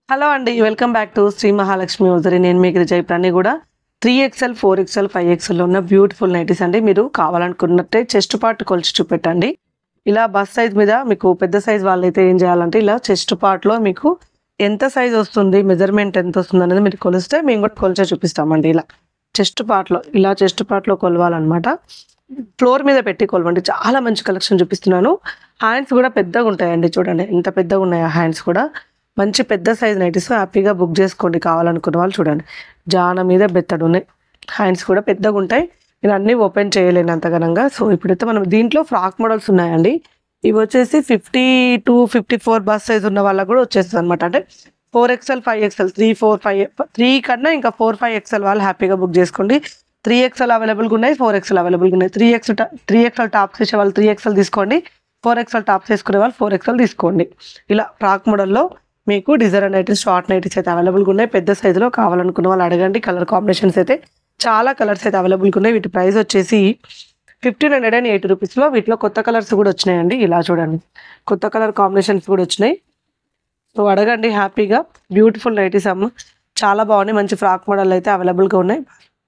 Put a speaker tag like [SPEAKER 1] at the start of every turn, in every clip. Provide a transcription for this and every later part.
[SPEAKER 1] hello అండి welcome back to Sri Mahalakshmi ఉదరి నేను మీకు జయప్రాణి కూడా three XL four XL five XL ఉన్న బ్యూటిఫుల్ నైటీస్ అండి మీరు కావాలనుకున్నట్టే చెస్ట్ పార్ట్ కొలిచి చూపెట్టండి ఇలా బస్ సైజ్ మీద మీకు పెద్ద సైజ్ వాళ్ళైతే ఏం చేయాలంటే ఇలా చెస్ట్ పార్ట్లో మీకు ఎంత సైజ్ వస్తుంది మెజర్మెంట్ ఎంత వస్తుంది అనేది మీరు కొలిస్తే మేము కూడా కొలిచే చూపిస్తామండి ఇలా చెస్ట్ పార్ట్లో ఇలా చెస్ట్ పార్ట్లో కొలవాలన్నమాట ఫ్లోర్ మీద పెట్టి కొలవండి చాలా మంచి కలెక్షన్ చూపిస్తున్నాను హ్యాండ్స్ కూడా పెద్దగా ఉంటాయండి చూడండి ఎంత పెద్దగా ఉన్నాయి ఆ హ్యాండ్స్ కూడా మంచి పెద్ద సైజ్ నైటీస్ హ్యాపీగా బుక్ చేసుకోండి కావాలనుకున్న వాళ్ళు చూడండి జాన మీద బెత్తడు ఉన్నాయి హ్యాండ్స్ కూడా పెద్దగా ఉంటాయి నేను అన్నీ ఓపెన్ చేయలేను అంతగనంగా సో ఇప్పుడైతే మనం దీంట్లో ఫ్రాక్ మోడల్స్ ఉన్నాయండి ఇవి వచ్చేసి fifty to fifty four bust size ఉన్న వాళ్ళకి కూడా వచ్చేస్తుంది అనమాట అంటే four XL five XL three four five three కన్నా ఇంకా ఫోర్ ఫైవ్ ఎక్స్ఎల్ వాళ్ళు హ్యాపీగా బుక్ చేసుకోండి త్రీ ఎక్స్ఎల్ అవైలబుల్గా ఉన్నాయి ఫోర్ ఎక్స్ఎల్ అవైలబుల్గా ఉన్నాయి three X three XL tops వేసే వాళ్ళు త్రీ ఎక్స్ఎల్ తీసుకోండి ఫోర్ ఎక్స్ఎల్ టాప్స్ వేసుకునే వాళ్ళు ఫోర్ ఎక్స్ఎల్ తీసుకోండి ఇలా ఫ్రాక్ మోడల్లో మీకు డిజైనర్ నైటీస్ షార్ట్ నైటీస్ అయితే అవైలబుల్గా ఉన్నాయి పెద్ద సైజులో కావాలనుకున్న వాళ్ళు అడగండి కలర్ కాంబినేషన్స్ అయితే చాలా కలర్స్ అయితే అవైలబుల్గా ఉన్నాయి వీటి ప్రైస్ వచ్చేసి ఫిఫ్టీన్ హండ్రెడ్ అండ్ ఎయిటీ రూపీస్లో వీటిలో కొత్త కలర్స్ కూడా వచ్చినాయండి ఇలా చూడండి కొత్త కలర్ కాంబినేషన్స్ కూడా వచ్చినాయి సో అడగండి హ్యాపీగా బ్యూటిఫుల్ నైటీస్ అమ్మ చాలా బాగున్నాయి మంచి ఫ్రాక్ మోడల్ అయితే అవైలబుల్గా ఉన్నాయి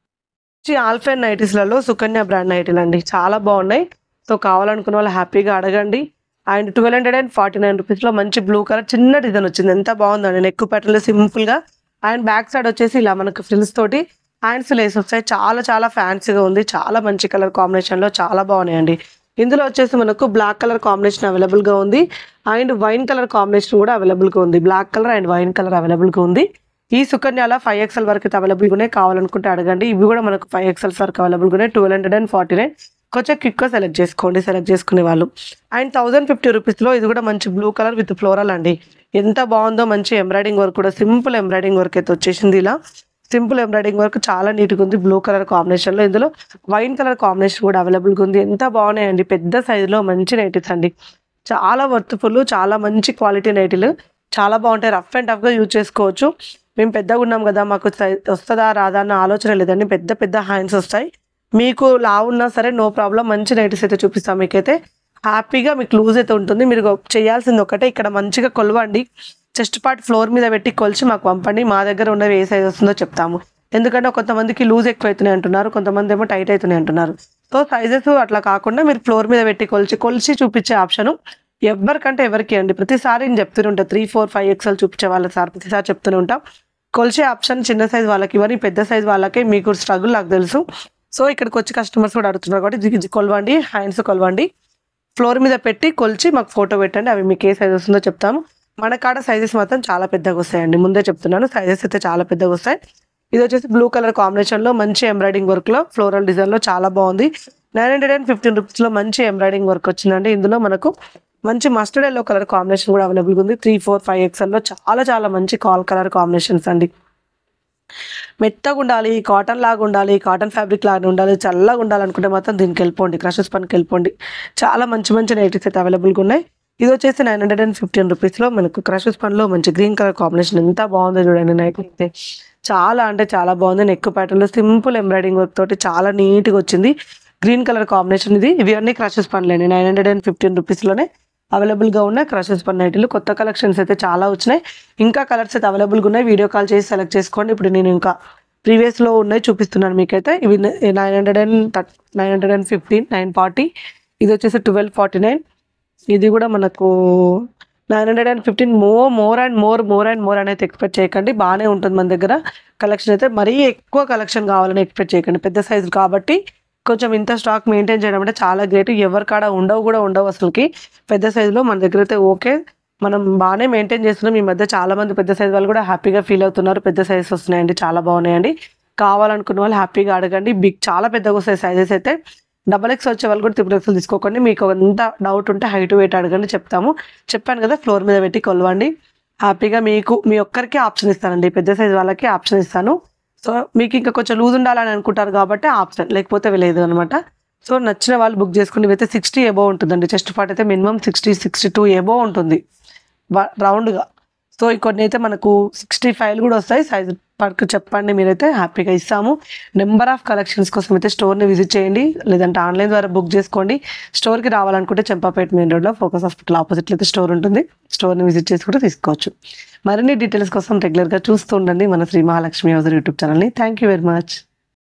[SPEAKER 1] మంచి ఆల్ఫైన్ నైటీస్లలో సుకన్య బ్రాండ్ నైటీలు అండి చాలా బాగున్నాయి సో కావాలనుకున్న వాళ్ళు హ్యాపీగా అడగండి and twelve hundred and forty nine రూపీస్లో మంచి బ్లూ కలర్ చిన్న డిజైన్ వచ్చింది ఎంత బాగుందండి నెక్ ప్యాటర్న్లో సింపుల్గా అండ్ బ్యాక్ సైడ్ వచ్చేసి ఇలా మనకు ఫ్రిల్స్ తోటి హ్యాండ్స్ లేస్ వస్తాయి చాలా చాలా ఫ్యాన్సీగా ఉంది చాలా మంచి కలర్ కాంబినేషన్లో చాలా బాగున్నాయండి ఇందులో వచ్చేసి మనకు బ్లాక్ కలర్ కాంబినేషన్ అవైలబుల్గా ఉంది అండ్ వైన్ కలర్ కాంబినేషన్ కూడా అవైలబుల్గా ఉంది black colour and wine colour అవైలబుల్గా ఉంది ఈ సుకన్యాల ఫైవ్ ఎక్స్ఎల్ వరకు అయితే అవైలబుల్గా ఉన్నాయి కావాలనుకుంటే అడగండి ఇవి కూడా మనకు ఫైవ్ ఎక్స్ఎల్స్ వరకు అవైలబుల్గా ఉన్నాయి twelve hundred and forty nine కొంచెం క్విక్గా సెలెక్ట్ చేసుకోండి సెలెక్ట్ చేసుకునే వాళ్ళు అండ్ థౌసండ్ ఫిఫ్టీ రూపీస్లో ఇది కూడా మంచి బ్లూ కలర్ విత్ ఫ్లోరల్ అండి ఎంత బాగుందో మంచి ఎంబ్రాయిడింగ్ వర్క్ కూడా సింపుల్ ఎంబ్రాయిడింగ్ వర్క్ అయితే వచ్చేసింది ఇలా సింపుల్ ఎంబ్రాయిడింగ్ వర్క్ చాలా నీట్గా ఉంది బ్లూ కలర్ కాంబినేషన్లో ఇందులో వైన్ కలర్ కాంబినేషన్ కూడా అవైలబుల్గా ఉంది ఎంత బాగున్నాయండి పెద్ద సైజులో మంచి నైటీస్ అండి చాలా వర్త్ఫుల్ చాలా మంచి క్వాలిటీ నైటీలు చాలా బాగుంటాయి రఫ్ అండ్ టఫ్గా యూజ్ చేసుకోవచ్చు మేము పెద్దగా ఉన్నాం కదా మాకు సై- వస్తుందా రాదా అన్న ఆలోచన లేదండి పెద్ద పెద్ద హ్యాండ్స్ వస్తాయి మీకు లా ఉన్నా సరే నో ప్రాబ్లం మంచి నైటీస్ అయితే చూపిస్తాం మీకైతే హ్యాపీగా మీకు లూజ్ అయితే ఉంటుంది మీరు చేయాల్సింది ఒకటే ఇక్కడ మంచిగా కొలవండి చెస్ట్ పార్ట్ ఫ్లోర్ మీద పెట్టి కొలిచి మాకు పంపండి మా దగ్గర ఉన్నవి ఏ సైజ్ వస్తుందో చెప్తాము ఎందుకంటే కొంతమందికి లూజ్ ఎక్కువ అవుతున్నాయి అంటున్నారు కొంతమంది ఏమో టైట్ అవుతున్నాయి అంటున్నారు సో సైజెస్ అట్లా కాకుండా మీరు ఫ్లోర్ మీద పెట్టి కొలిచి కొలిచి చూపించే ఆప్షన్ ఎవరికంటే ఎవరికి అండి ప్రతిసారి నేను చెప్తూనే ఉంటాను త్రీ ఫోర్ ఫైవ్ ఎక్స్ఎల్ చూపించే వాళ్ళ సార్ ప్రతిసారి చెప్తూనే ఉంటాం కొలిచే ఆప్షన్ చిన్న సైజ్ వాళ్ళకి ఇవ్వని పెద్ద సైజ్ వాళ్ళకి మీకు స్ట్రగుల్ నాకు తెలుసు సో ఇక్కడికి వచ్చి కస్టమర్స్ కూడా అడుగుతున్నారు కాబట్టి ఇది- ఇది కొలవండి హ్యాండ్స్ కొలవండి ఫ్లోర్ మీద పెట్టి కొలిచి మాకు ఫోటో పెట్టండి అవి మీకు ఏ సైజ్ వస్తుందో చెప్తాము మన కాడ సైజెస్ మాత్రం చాలా పెద్దగా వస్తాయండి ముందే చెప్తున్నాను సైజెస్ అయితే చాలా పెద్దగా వస్తాయి ఇది వచ్చేసి బ్లూ కలర్ కాంబినేషన్లో మంచి ఎంబ్రాయిడింగ్ వర్క్లో ఫ్లోరల్ డిజైన్లో చాలా బాగుంది నైన్ హండ్రెడ్ అండ్ ఫిఫ్టీన్ రూపీస్లో మంచి ఎంబ్రాయిడింగ్ వర్క్ వచ్చిందండి ఇందులో మనకు మంచి మస్టర్డ్ ఎల్లో కలర్ కాంబినేషన్ కూడా అవైలబుల్గా ఉంది త్రీ ఫోర్ ఫైవ్ ఎక్స్ఎల్లో చాలా చాలా మంచి కాల్ కలర్ కాంబినేషన్స్ అండి మెత్తగా ఉండాలి కాటన్ లాగా ఉండాలి కాటన్ ఫ్యాబ్రిక్ లాగా ఉండాలి చల్లగా ఉండాలనుకుంటే మాత్రం దీనికి వెళ్ళిపోండి క్రషెస్ పనికి వెళ్ళిపోండి చాలా మంచి మంచి నైటీస్ అయితే అవైలబుల్గా ఉన్నాయి ఇది వచ్చేసి నైన్ హండ్రెడ్ అండ్ ఫిఫ్టీన్ రూపీస్లో మనకు క్రషెస్ పనిలో మంచి గ్రీన్ కలర్ కాంబినేషన్ ఎంత బాగుందో చూడండి నైట్ అయితే చాలా అంటే చాలా బాగుంది నెక్ ప్యాటర్న్లో సింపుల్ ఎంబ్రాయిడింగ్ వర్క్ తోటి చాలా నీట్గా వచ్చింది గ్రీన్ కలర్ కాంబినేషన్ ఇది ఇవి అన్ని క్రషెస్ పనులేండి నైన్ హండ్రెడ్ అండ్ ఫిఫ్టీన్ రూపీస్లోనే అవైలబుల్గా ఉన్నాయి క్రషెస్ పన్ నైటీలు కొత్త కలెక్షన్స్ అయితే చాలా వచ్చినాయి ఇంకా కలర్స్ అయితే అవైలబుల్గా ఉన్నాయి వీడియో కాల్ చేసి సెలెక్ట్ చేసుకోండి ఇప్పుడు నేను ఇంకా ప్రీవియస్లో ఉన్నాయి చూపిస్తున్నాను మీకైతే ఇవి nine hundred and nine hundred and fifteen nine forty ఇది వచ్చేసి ట్వెల్వ్ ఫార్టీ నైన్ ఇది కూడా మనకు nine hundred and fifteen more more and more more and more అనేది ఎక్స్పెక్ట్ చేయకండి బాగానే ఉంటుంది మన దగ్గర కలెక్షన్ అయితే మరీ ఎక్కువ కలెక్షన్ కావాలని ఎక్స్పెక్ట్ చేయకండి పెద్ద సైజు కాబట్టి కొంచెం ఇంత స్టాక్ మెయింటైన్ చేయడం అంటే చాలా గ్రేట్ ఎవరి కాడ ఉండవు కూడా ఉండవు అసలుకి పెద్ద సైజులో మన దగ్గర అయితే ఓకే మనం బాగానే మెయింటైన్ చేస్తున్నాం ఈ మధ్య చాలా మంది పెద్ద సైజ్ వాళ్ళు కూడా హ్యాపీగా ఫీల్ అవుతున్నారు పెద్ద సైజెస్ వస్తున్నాయండి చాలా బాగున్నాయండి కావాలనుకున్న వాళ్ళు హ్యాపీగా అడగండి బిగ్ చాలా పెద్దగా వస్తాయి సైజెస్ అయితే డబల్ ఎక్స్ వచ్చే వాళ్ళు కూడా త్రిపుల్ ఎక్స్ఎల్ తీసుకోకండి మీకు ఎంత డౌట్ ఉంటే హైట్ వెయిట్ అడగండి చెప్తాము చెప్పాను కదా ఫ్లోర్ మీద పెట్టి కొలవండి హ్యాపీగా మీకు మీ ఒక్కరికి ఆప్షన్ ఇస్తానండి పెద్ద సైజ్ వాళ్ళకి ఆప్షన్ ఇస్తాను సో మీకు ఇంకా కొంచెం లూజ్ ఉండాలని అనుకుంటారు కాబట్టి ఆప్షన్ లేకపోతే లేదు అనమాట సో నచ్చిన వాళ్ళు బుక్ చేసుకుని ఇవైతే సిక్స్టీ ఎబో ఉంటుందండి చెస్ట్ పార్ట్ అయితే minimum sixty sixty two above ఉంటుంది రౌండ్గా సో ఇంకొన్ని అయితే మనకు సిక్స్టీ ఫైవ్ కూడా వస్తాయి సైజ్ పడుకు చెప్పండి మీరైతే హ్యాపీగా ఇస్తాము నెంబర్ ఆఫ్ కలెక్షన్స్ కోసం అయితే స్టోర్ని విజిట్ చేయండి లేదంటే ఆన్లైన్ ద్వారా బుక్ చేసుకోండి స్టోర్కి రావాలనుకుంటే చెంపాపేట మెయిన్ రోడ్లో ఫోకస్ హాస్పిటల్ ఆపోజిట్లో అయితే స్టోర్ ఉంటుంది స్టోర్ని విజిట్ చేసి కూడా తీసుకోవచ్చు మరిన్ని డీటెయిల్స్ కోసం రెగ్యులర్గా చూస్తూ ఉండండి మన శ్రీ మహాలక్ష్మి యూజర్ యూట్యూబ్ ఛానల్ని థ్యాంక్ యూ వెరీ మచ్